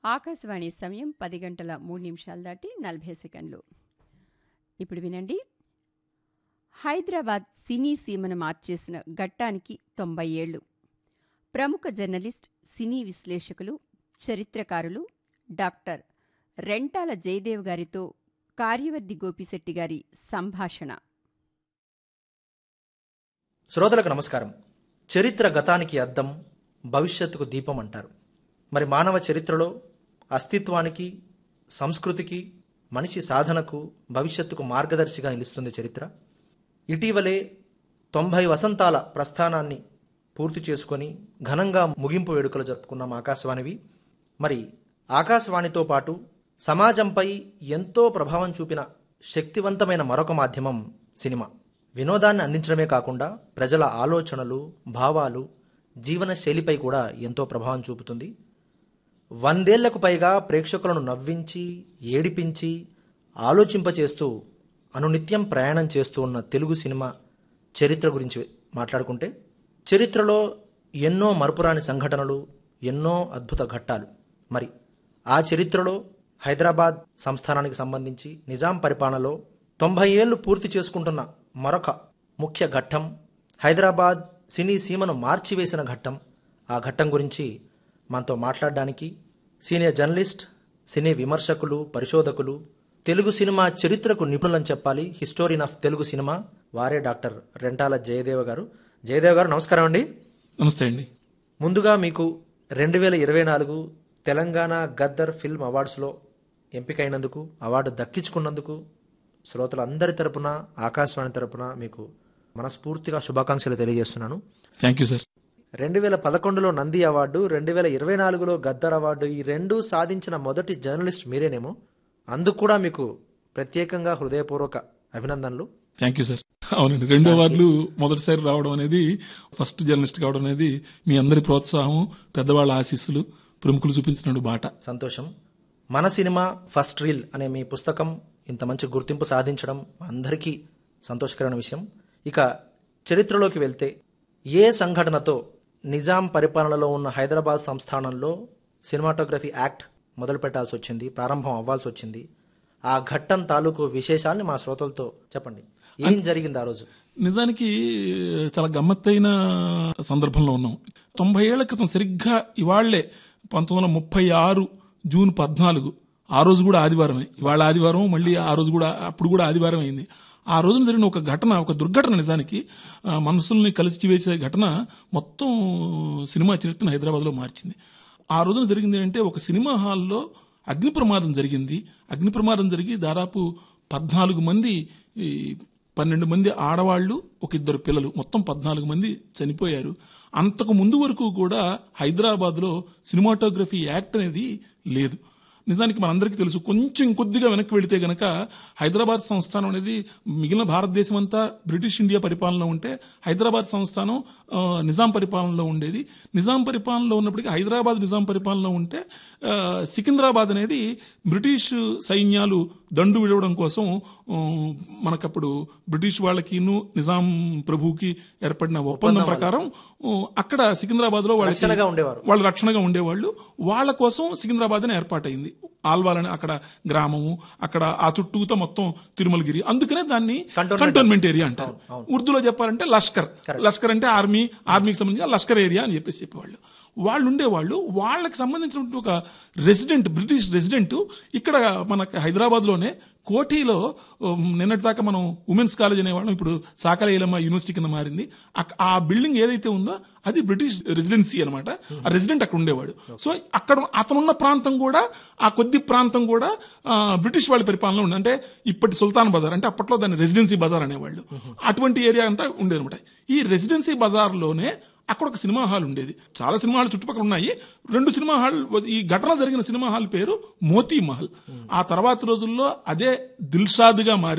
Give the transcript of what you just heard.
ఆకాశవాణి సమయం పది గంటల మూడు నిమిషాలు దాటి నలభై సెకండ్లు ఇప్పుడు వినండి హైదరాబాద్ సినీ సీమను మార్చేసిన ఘట్టానికి తొంభై ఏళ్లు ప్రముఖ జర్నలిస్ట్ సినీ విశ్లేషకులు చరిత్రకారులు డాక్టర్ రెంటాల జయదేవ్ గారితో కార్యవర్ది గోపిశెట్టి గారి సంభాషణ శ్రోతలకు నమస్కారం చరిత్ర గతానికి అద్దం భవిష్యత్తుకు దీపం అంటారు మరి మానవ చరిత్రలో అస్తిత్వానికి సంస్కృతికి మనిషి సాధనకు భవిష్యత్తుకు మార్గదర్శిగా నిలుస్తుంది చరిత్ర ఇటీవలే తొంభై వసంతాల ప్రస్థానాన్ని పూర్తి చేసుకొని ఘనంగా ముగింపు వేడుకలు జరుపుకున్నాం ఆకాశవాణివి మరి ఆకాశవాణితో పాటు సమాజంపై ఎంతో ప్రభావం చూపిన శక్తివంతమైన మరొక మాధ్యమం సినిమా వినోదాన్ని అందించడమే కాకుండా ప్రజల ఆలోచనలు భావాలు జీవన శైలిపై కూడా ఎంతో ప్రభావం చూపుతుంది వందేళ్లకు పైగా ప్రేక్షకులను నవ్వించి ఏడిపించి ఆలోచింపచేస్తూ అనునిత్యం ప్రయాణం చేస్తూ ఉన్న తెలుగు సినిమా చరిత్ర గురించి మాట్లాడుకుంటే చరిత్రలో ఎన్నో మరపురాని సంఘటనలు ఎన్నో అద్భుత ఘట్టాలు మరి ఆ చరిత్రలో హైదరాబాద్ సంస్థానానికి సంబంధించి నిజాం పరిపాలనలో తొంభై ఏళ్లు పూర్తి చేసుకుంటున్న మరొక ముఖ్య ఘట్టం హైదరాబాద్ సినీ సీమను మార్చివేసిన ఘట్టం ఆ ఘట్టం గురించి మనతో మాట్లాడడానికి సీనియర్ జర్నలిస్ట్ సినీ విమర్శకులు పరిశోధకులు తెలుగు సినిమా చరిత్రకు నిపుణులని చెప్పాలి హిస్టోరియన్ ఆఫ్ తెలుగు సినిమా వారే డాక్టర్ రెంటాల జయదేవ గారు జయదేవ్ గారు నమస్కారం అండి నమస్తే అండి ముందుగా మీకు రెండు వేల ఇరవై నాలుగు తెలంగాణ గద్దర్ ఫిల్మ్ అవార్డ్స్లో ఎంపికైనందుకు అవార్డు దక్కించుకున్నందుకు శ్రోతలందరి తరపున ఆకాశవాణి తరపున మీకు మనస్ఫూర్తిగా శుభాకాంక్షలు తెలియజేస్తున్నాను థ్యాంక్ యూ సార్ రెండు వేల పదకొండులో నంది అవార్డు రెండు వేల ఇరవై నాలుగులో గద్దర్ అవార్డు ఈ రెండు సాధించిన మొదటి జర్నలిస్ట్ మీరేనేమో అందుకు కూడా మీకు ప్రత్యేకంగా హృదయపూర్వక అభినందనలు థ్యాంక్ యూ సార్ అవునండి రెండు అవార్డులు మొదటిసారి రావడం అనేది ఫస్ట్ జర్నలిస్ట్ కావడం అనేది మీ అందరి ప్రోత్సాహం పెద్దవాళ్ళ ఆశీస్సులు ప్రముఖులు చూపించిన బాట సంతోషం మన సినిమా ఫస్ట్ రీల్ అనే మీ పుస్తకం ఇంత మంచి గుర్తింపు సాధించడం అందరికీ సంతోషకరమైన విషయం ఇక చరిత్రలోకి వెళ్తే ఏ సంఘటనతో నిజాం పరిపాలనలో ఉన్న హైదరాబాద్ సంస్థానంలో సినిమాటోగ్రఫీ యాక్ట్ మొదలు పెట్టాల్సి వచ్చింది ప్రారంభం అవ్వాల్సి వచ్చింది ఆ ఘట్టం తాలూకు విశేషాల్ని మా శ్రోతలతో చెప్పండి ఏం జరిగింది ఆ రోజు నిజానికి చాలా గమ్మత్తైన సందర్భంలో ఉన్నాం తొంభై ఏళ్ల క్రితం సరిగ్గా ఇవాళ్లే పంతొమ్మిది వందల ముప్పై ఆరు జూన్ పద్నాలుగు ఆ రోజు కూడా ఆదివారమే ఇవాళ ఆదివారం మళ్ళీ ఆ రోజు కూడా అప్పుడు కూడా ఆదివారం అయింది ఆ రోజున జరిగిన ఒక ఘటన ఒక దుర్ఘటన నిజానికి ఆ, మనసుల్ని కలిసి వేసే ఘటన మొత్తం సినిమా చరిత్రను హైదరాబాద్లో మార్చింది ఆ రోజున జరిగింది అంటే ఒక సినిమా హాల్లో అగ్ని ప్రమాదం జరిగింది అగ్ని ప్రమాదం జరిగి దాదాపు పద్నాలుగు మంది ఈ, పన్నెండు మంది ఆడవాళ్లు ఒక ఇద్దరు పిల్లలు మొత్తం పద్నాలుగు మంది చనిపోయారు అంతకు ముందు వరకు కూడా హైదరాబాద్లో సినిమాటోగ్రఫీ యాక్ట్ అనేది లేదు నిజానికి మనందరికీ తెలుసు కొంచెం కొద్దిగా వెనక్కి వెళితే గనక హైదరాబాద్ సంస్థానం అనేది మిగిలిన భారతదేశం అంతా బ్రిటిష్ ఇండియా పరిపాలనలో ఉంటే హైదరాబాద్ సంస్థానం ఆ, నిజాం పరిపాలనలో ఉండేది నిజాం పరిపాలనలో ఉన్నప్పటికీ హైదరాబాద్ నిజాం పరిపాలనలో ఉంటే ఆ, సికింద్రాబాద్ అనేది బ్రిటిష్ సైన్యాలు దండు విడవడం కోసం ఆ, మనకప్పుడు బ్రిటిష్ వాళ్ళకిను నిజాం ప్రభుకి ఏర్పడిన ఒప్పందం ప్రకారం ఆ, అక్కడ సికింద్రాబాద్ లో వాళ్ళకి రక్షణగా ఉండేవారు వాళ్ళు రక్షణగా ఉండేవాళ్ళు వాళ్ళ కోసం సికింద్రాబాద్ అని ఏర్పాటైంది ఆల్వాలని అక్కడ గ్రామము అక్కడ ఆ చుట్టూతో మొత్తం తిరుమలగిరి అందుకనే దాన్ని కంటోన్మెంట్ ఏరియా అంటారు ఉర్దూలో చెప్పాలంటే లష్కర్ లష్కర్ అంటే ఆర్మీ ఆర్మీకి సంబంధించి లష్కర్ ఏరియా అని చెప్పేసి చెప్పేవాళ్ళు వాళ్ళు ఉండేవాళ్ళు వాళ్ళకి సంబంధించినటువంటి ఒక రెసిడెంట్ బ్రిటిష్ రెసిడెంట్ ఇక్కడ మనకి హైదరాబాద్ లోనే కోఠీలో ఉమ్, నిన్నటిదాకా మనం ఉమెన్స్ కాలేజ్ అనేవాళ్ళం ఇప్పుడు సాకలేలమ్మ యూనివర్సిటీ కింద మారింది అక్- ఆ బిల్డింగ్ ఏదైతే ఉందో అది బ్రిటిష్ రెసిడెన్సీ అనమాట ఆ రెసిడెంట్ అక్కడ ఉండేవాడు సో అక్కడ అతనున్న ప్రాంతం కూడా ఆ కొద్ది ప్రాంతం కూడా ఆ, బ్రిటిష్ వాళ్ళ పరిపాలన ఉంది అంటే ఇప్పటి సుల్తాన్ బజార్ అంటే అప్పట్లో దాన్ని రెసిడెన్సీ బజార్ అనేవాళ్ళు అటువంటి ఏరియా అంతా ఉండేదన్నమాట ఈ రెసిడెన్సీ బజార్లోనే అక్కడ ఒక సినిమా హాల్ ఉండేది చాలా సినిమా హాల్ చుట్టుపక్కల ఉన్నాయి రెండు సినిమా హాల్ ఈ ఘటన జరిగిన సినిమా హాల్ పేరు మోతీ మహల్ ఆ తర్వాత రోజుల్లో అదే దిల్షాద్గా మారి